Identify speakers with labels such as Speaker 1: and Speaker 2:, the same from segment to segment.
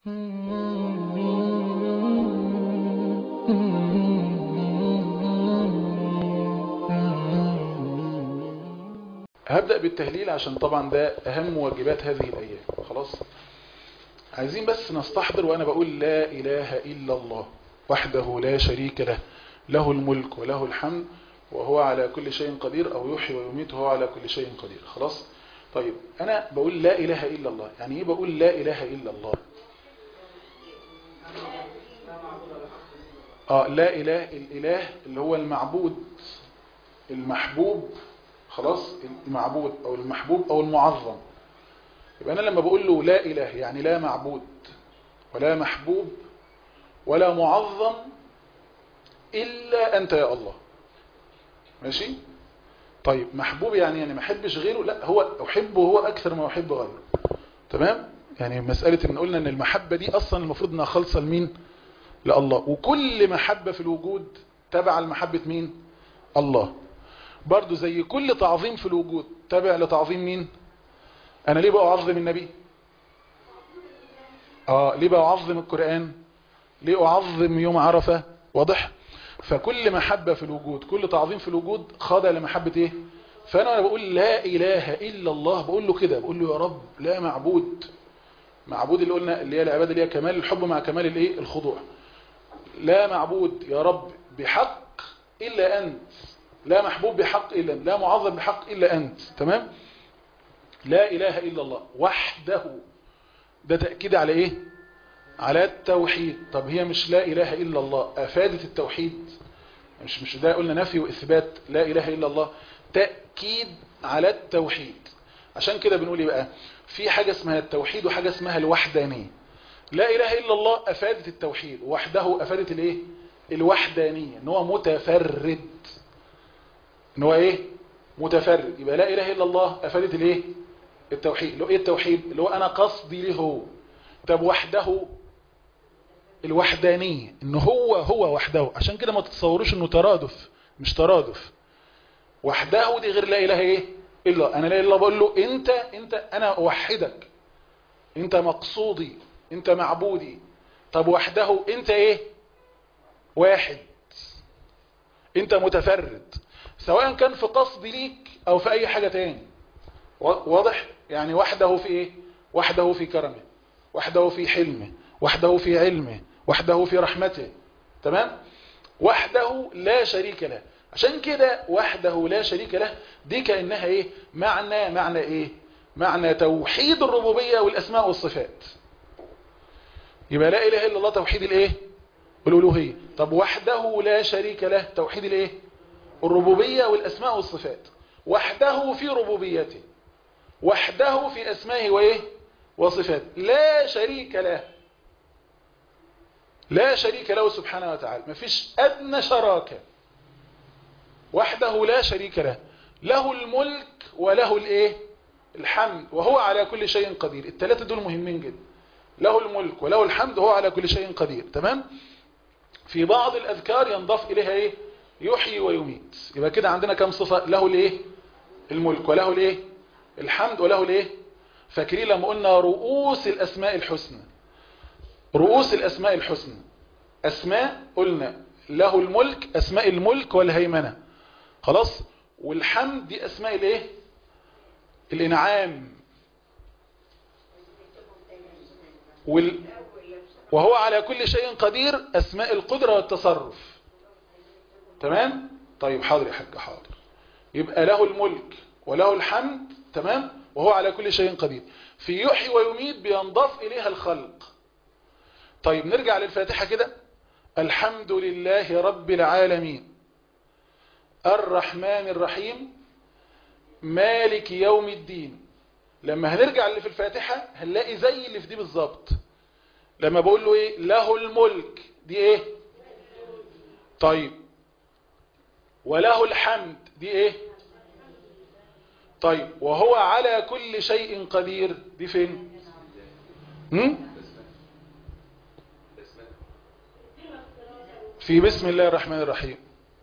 Speaker 1: هبدأ بالتهليل عشان طبعا ده أهم واجبات هذه الأيام خلاص عايزين بس نستحضر وأنا بقول لا إله إلا الله وحده لا شريك له له الملك وله الحمد وهو على كل شيء قدير أو يحيي ويميت وهو على كل شيء قدير خلاص طيب أنا بقول لا إله إلا الله يعني إيه بقول لا إله إلا الله آه لا إله الإله اللي هو المعبود المحبوب خلاص المعبود أو المحبوب أو المعظم يبقى أنا لما بقول له لا إله يعني لا معبود ولا محبوب ولا معظم إلا أنت يا الله ماشي طيب محبوب يعني يعني ما احبش غيره لا هو أحبه هو أكثر ما أحب غيره تمام يعني مسألة ان قلنا ان المحبة دي أصلا المفروض انها خالصة لمين لله وكل محبة في الوجود تبع المحبة مين الله برضو زي كل تعظيم في الوجود تابع لتعظيم مين انا ليه بقى اعظم النبي اه ليه بقى اعظم القرآن ليه اعظم يوم عرفة واضح فكل محبة في الوجود كل تعظيم في الوجود خاضع لمحبة ايه فانا وانا بقول لا اله الا الله بقول له كده بقول له يا رب لا معبود معبود اللي قلنا اللي هي العبادة اللي هي كمال الحب مع كمال الايه الخضوع لا معبود يا رب بحق الا انت لا محبوب بحق إلا لا معظم بحق إلا أنت تمام لا إله إلا الله وحده ده تأكيد على إيه على التوحيد طب هي مش لا إله إلا الله أفادت التوحيد مش مش ده قلنا نفي وإثبات لا إله إلا الله تأكيد على التوحيد عشان كده بنقول إيه بقى في حاجة اسمها التوحيد وحاجة اسمها الوحدانية لا إله إلا الله أفادت التوحيد وحده أفادت الإيه الوحدانية إن هو متفرد ان هو ايه متفرد يبقى لا اله الا الله افادت الايه التوحيد اللي هو ايه التوحيد اللي هو انا قصدي له هو طب وحده الوحدانيه ان هو هو وحده عشان كده ما تتصوروش انه ترادف مش ترادف وحده دي غير لا اله ايه الا انا لا اله الا بقول له انت انت انا اوحدك انت مقصودي انت معبودي طب وحده انت ايه واحد انت متفرد سواء كان في قصد ليك او في اي حاجة تاني واضح يعني وحده في ايه وحده في كرمه وحده في حلمه وحده في علمه وحده في رحمته تمام وحده لا شريك له عشان كده وحده لا شريك له دي كأنها ايه معنى معنى ايه معنى توحيد الربوبية والاسماء والصفات يبقى لا اله الا الله توحيد الايه الالوهية طب وحده لا شريك له توحيد الايه الربوبية والأسماء والصفات وحده في ربوبيته وحده في أسمائه وإيه وصفاته لا شريك له لا شريك له سبحانه وتعالى ما فيش أدنى شراكة وحده لا شريك له له الملك وله الإيه الحمد وهو على كل شيء قدير الثلاثة دول مهمين جدا له الملك وله الحمد وهو على كل شيء قدير تمام في بعض الأذكار ينضاف إليها إيه يحيي ويميت يبقى كده عندنا كم صفة له الايه الملك وله الايه الحمد وله الايه فاكرين لما قلنا رؤوس الاسماء الحسنى رؤوس الاسماء الحسنى اسماء قلنا له الملك اسماء الملك والهيمنه خلاص والحمد دي اسماء الايه الانعام وال وهو على كل شيء قدير اسماء القدره والتصرف تمام طيب حاضر يا حاج حاضر يبقى له الملك وله الحمد تمام وهو على كل شيء قدير في يحيي ويميت بينضاف إليها الخلق طيب نرجع للفاتحة كده الحمد لله رب العالمين الرحمن الرحيم مالك يوم الدين لما هنرجع اللي في الفاتحة هنلاقي زي اللي في دي بالظبط لما بقول له ايه له الملك دي ايه طيب وله الحمد دي ايه طيب وهو على كل شيء قدير دي فين هم؟ في بسم الله الرحمن الرحيم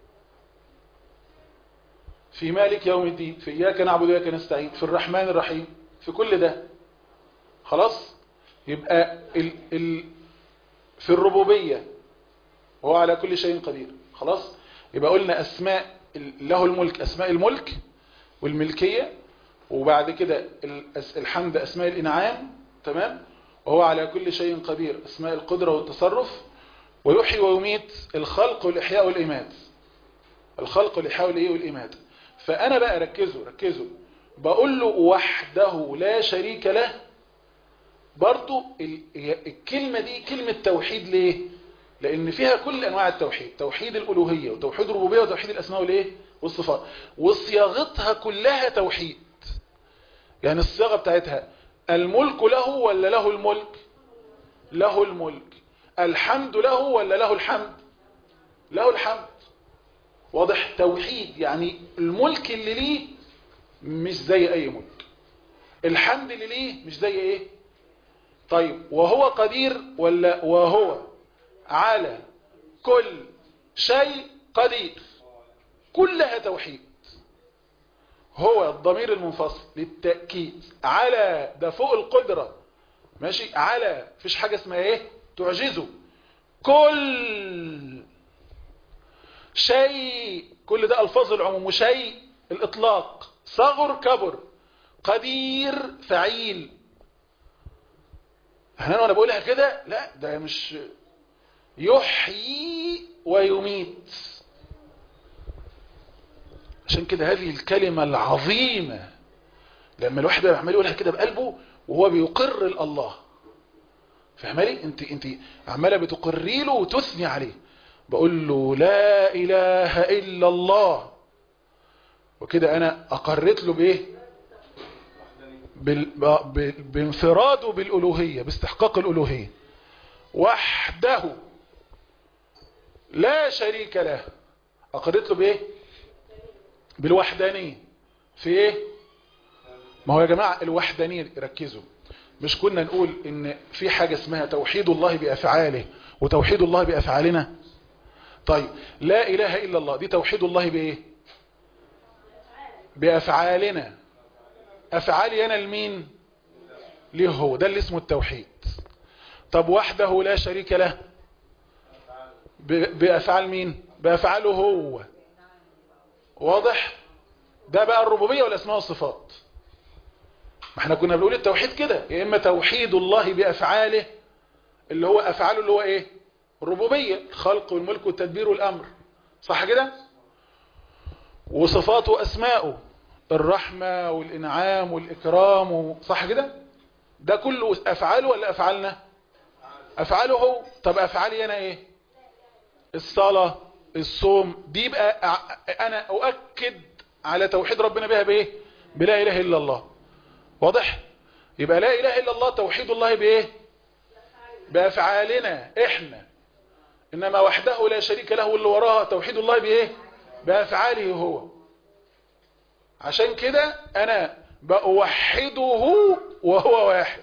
Speaker 1: في مالك يوم الدين في إياك نعبد وإياك نستعين في الرحمن الرحيم في كل ده خلاص يبقى ال ال في الربوبية وهو على كل شيء قدير خلاص يبقى قلنا أسماء له الملك أسماء الملك والملكية وبعد كده الحمد أسماء الإنعام تمام وهو على كل شيء قدير أسماء القدرة والتصرف ويحيي ويميت الخلق والإحياء والإمات الخلق والإحياء والإيه والإمات فأنا بقى ركزوا ركزوا بقول له وحده لا شريك له برضو الكلمة دي كلمة توحيد ليه لأن فيها كل أنواع التوحيد توحيد الألوهية وتوحيد الربوبية وتوحيد الأسماء والإيه والصفات وصياغتها كلها توحيد يعني الصياغة بتاعتها الملك له ولا له الملك له الملك الحمد له ولا له الحمد له الحمد واضح توحيد يعني الملك اللي ليه مش زي اي ملك الحمد اللي ليه مش زي ايه طيب وهو قدير ولا وهو على كل شيء قدير كلها توحيد هو الضمير المنفصل للتأكيد على ده فوق القدرة ماشي على فيش حاجة اسمها ايه تعجزه كل شيء كل ده الفاظ العموم وشيء الاطلاق صغر كبر قدير فعيل احنا وانا بقولها كده لا ده مش يحيي ويميت عشان كده هذه الكلمة العظيمة لما الواحد عمال يقولها كده بقلبه وهو بيقر الله فاهمالي انت انت عماله بتقري له وتثني عليه بقول له لا اله الا الله وكده انا اقرت له بايه بال... ب... بانفراده بالالوهيه باستحقاق الالوهيه وحده لا شريك له اقرت له بايه بالوحدانيه في ايه ما هو يا جماعه الوحدانيه ركزوا مش كنا نقول ان في حاجة اسمها توحيد الله بأفعاله وتوحيد الله بأفعالنا طيب لا إله إلا الله دي توحيد الله بإيه بأفعالنا أفعالي أنا لمين ليه هو ده اللي اسمه التوحيد طب وحده لا شريك له بأفعال مين بأفعاله هو واضح ده بقى الربوبية والأسماء والصفات ما احنا كنا بنقول التوحيد كده يا اما توحيد الله بافعاله اللي هو افعاله اللي هو ايه الربوبيه الخلق والملك والتدبير والامر صح كده وصفاته واسماءه الرحمه والانعام والاكرام صح كده ده كله افعاله ولا افعالنا افعاله هو طب افعالي انا ايه الصلاه الصوم دي يبقى انا اؤكد على توحيد ربنا بها بايه بلا اله الا الله واضح يبقى لا اله الا الله توحيد الله بايه بافعالنا احنا انما وحده لا شريك له واللي وراها توحيد الله بايه بافعاله هو عشان كده انا بأوحده وهو واحد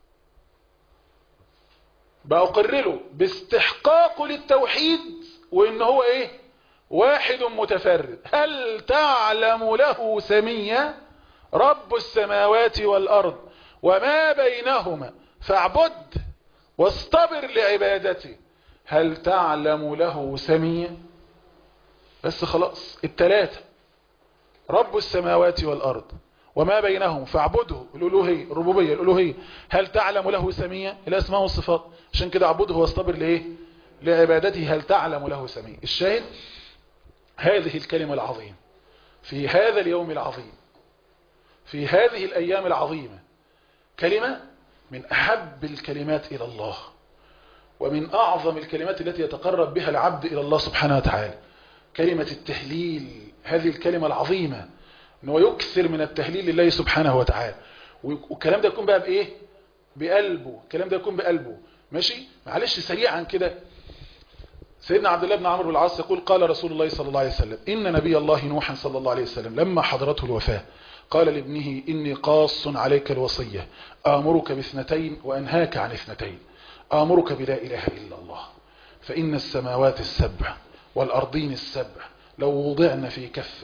Speaker 1: بأقر له باستحقاقه للتوحيد وان هو ايه واحد متفرد هل تعلم له سميا رب السماوات والأرض وما بينهما فاعبد واصطبر لعبادته هل تعلم له سميا بس خلاص التلاتة رب السماوات والأرض وما بينهم فاعبده الألوهية الربوبية الألوهية هل تعلم له سميا الأسماء والصفات عشان كده اعبده واصطبر لإيه لعبادته هل تعلم له سميا الشاهد هذه الكلمة العظيمة في هذا اليوم العظيم في هذه الأيام العظيمة كلمة من أحب الكلمات إلى الله ومن أعظم الكلمات التي يتقرب بها العبد إلى الله سبحانه وتعالى كلمة التهليل هذه الكلمة العظيمة أنه يكثر من التهليل لله سبحانه وتعالى والكلام ده يكون بقى بإيه بقلبه الكلام ده يكون بقلبه ماشي معلش سريعا كده سيدنا عبد الله بن عمرو بن العاص يقول قال رسول الله صلى الله عليه وسلم إن نبي الله نوحا صلى الله عليه وسلم لما حضرته الوفاة قال لابنه إني قاص عليك الوصية آمرك باثنتين وأنهاك عن اثنتين آمرك بلا إله إلا الله فإن السماوات السبع والأرضين السبع لو وضعن في كفة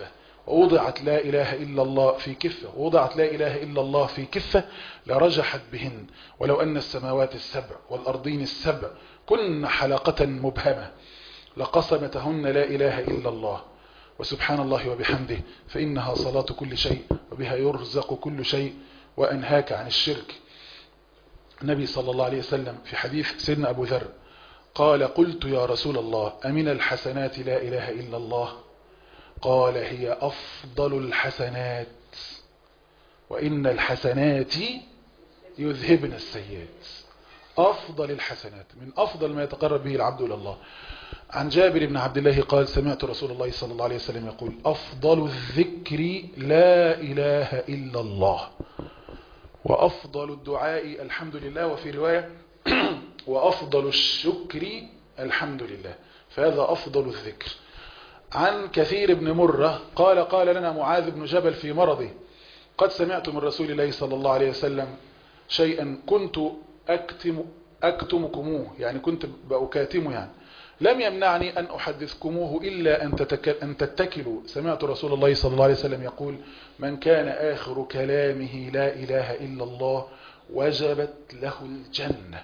Speaker 1: ووضعت لا إله إلا الله في كفة ووضعت لا إله إلا الله في كفة لرجحت بهن ولو أن السماوات السبع والأرضين السبع كن حلقة مبهمة لقسمتهن لا إله إلا الله وسبحان الله وبحمده فإنها صلاة كل شيء وبها يرزق كل شيء وأنهاك عن الشرك النبي صلى الله عليه وسلم في حديث سيدنا أبو ذر قال قلت يا رسول الله أمن الحسنات لا إله إلا الله قال هي أفضل الحسنات وإن الحسنات يذهبن السيئات أفضل الحسنات من أفضل ما يتقرب به العبد إلى الله عن جابر بن عبد الله قال سمعت رسول الله صلى الله عليه وسلم يقول أفضل الذكر لا إله إلا الله وأفضل الدعاء الحمد لله وفي رواية وأفضل الشكر الحمد لله فهذا أفضل الذكر عن كثير بن مرة قال قال لنا معاذ بن جبل في مرضه قد سمعت من رسول الله صلى الله عليه وسلم شيئا كنت أكتم أكتمكموه يعني كنت بأكاتمه يعني لم يمنعني أن أحدثكموه إلا أن, تتك... أن تتكلوا سمعت رسول الله صلى الله عليه وسلم يقول من كان آخر كلامه لا إله إلا الله وجبت له الجنة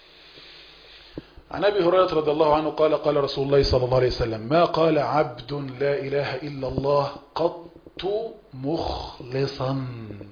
Speaker 1: عن أبي هريرة رضي الله عنه قال قال رسول الله صلى الله عليه وسلم ما قال عبد لا إله إلا الله قط مخلصا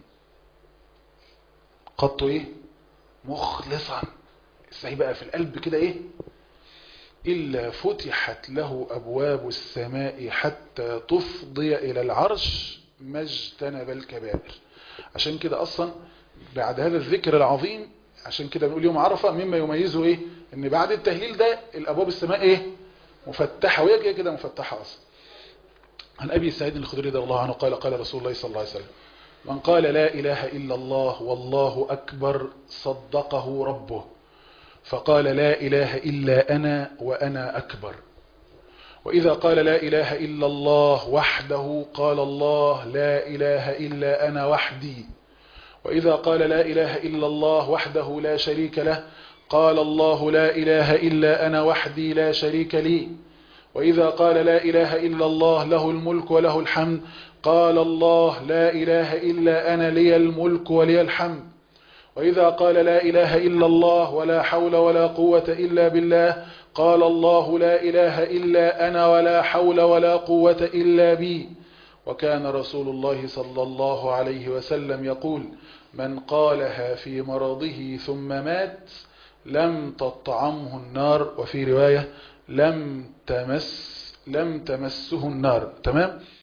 Speaker 1: قط إيه مخلصا ازاي بقى في القلب كده إيه إلا فتحت له أبواب السماء حتى تفضي إلى العرش ما اجتنب الكبائر عشان كده أصلا بعد هذا الذكر العظيم عشان كده بنقول يوم عرفة مما يميزه إيه إن بعد التهليل ده الأبواب السماء إيه مفتحة وهي كده كده مفتحة أصلا عن أبي سعيد الخدري رضي الله عنه قال قال رسول الله صلى الله عليه وسلم من قال لا إله إلا الله والله أكبر صدقه ربه فقال لا إله إلا أنا وأنا أكبر وإذا قال لا إله إلا الله وحده قال الله لا إله إلا أنا وحدي وإذا قال لا إله إلا الله وحده لا شريك له قال الله لا إله إلا أنا وحدي لا شريك لي وإذا قال لا إله إلا الله له الملك وله الحمد قال الله لا إله إلا أنا لي الملك ولي الحمد وإذا قال لا إله إلا الله ولا حول ولا قوة إلا بالله قال الله لا إله إلا أنا ولا حول ولا قوة إلا بي وكان رسول الله صلى الله عليه وسلم يقول من قالها في مرضه ثم مات لم تطعمه النار وفي رواية لم تمس لم تمسه النار تمام